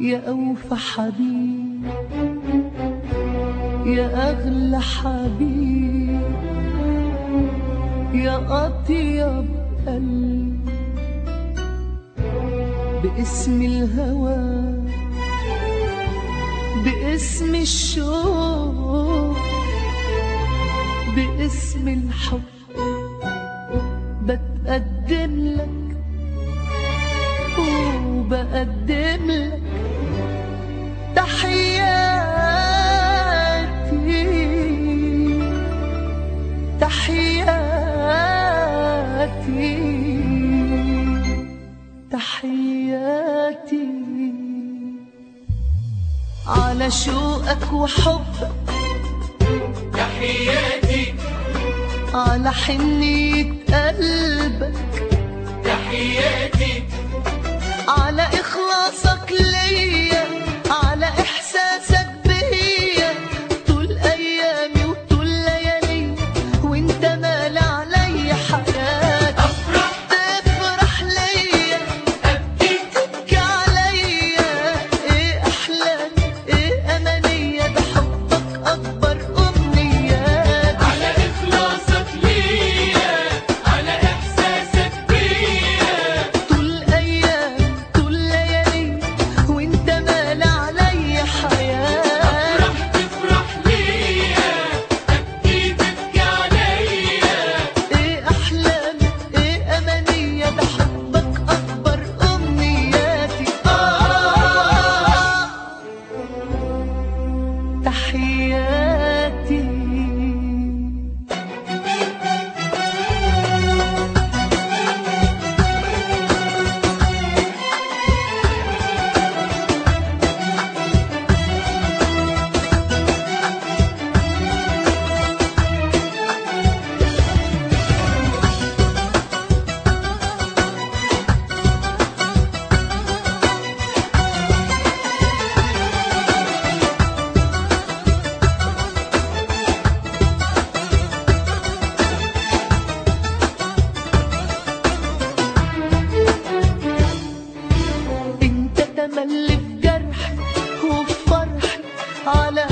يا أوفى حبيب يا أغلى حبيب يا أطيب قلب باسم الهوى باسم الشوق باسم الحب بتقدم لك وبقدم لك تحياتي تحياتي تحياتي على شوقك وحبك تحياتي على حنية قلبك تحياتي على إخلاصك ليا على إحساسك بيا طول أيامي وطول ليالي وانت مال علي حياتي أفرح تفرح ليا أبكي تبكي عليا ايه أحلامي ايه أمانية ده حبك أكبر أمنياتي على إخلاصك ليا على إحساسك بيا طول أيام طول ليالي وانت مال علي حياتي أفرح تفرح ليا أبكي تبكي عليا ايه احلامي ايه امانية ده حبك اكبر امنياتي آه تحياتي انت تملي في جرحي وفي فرحي على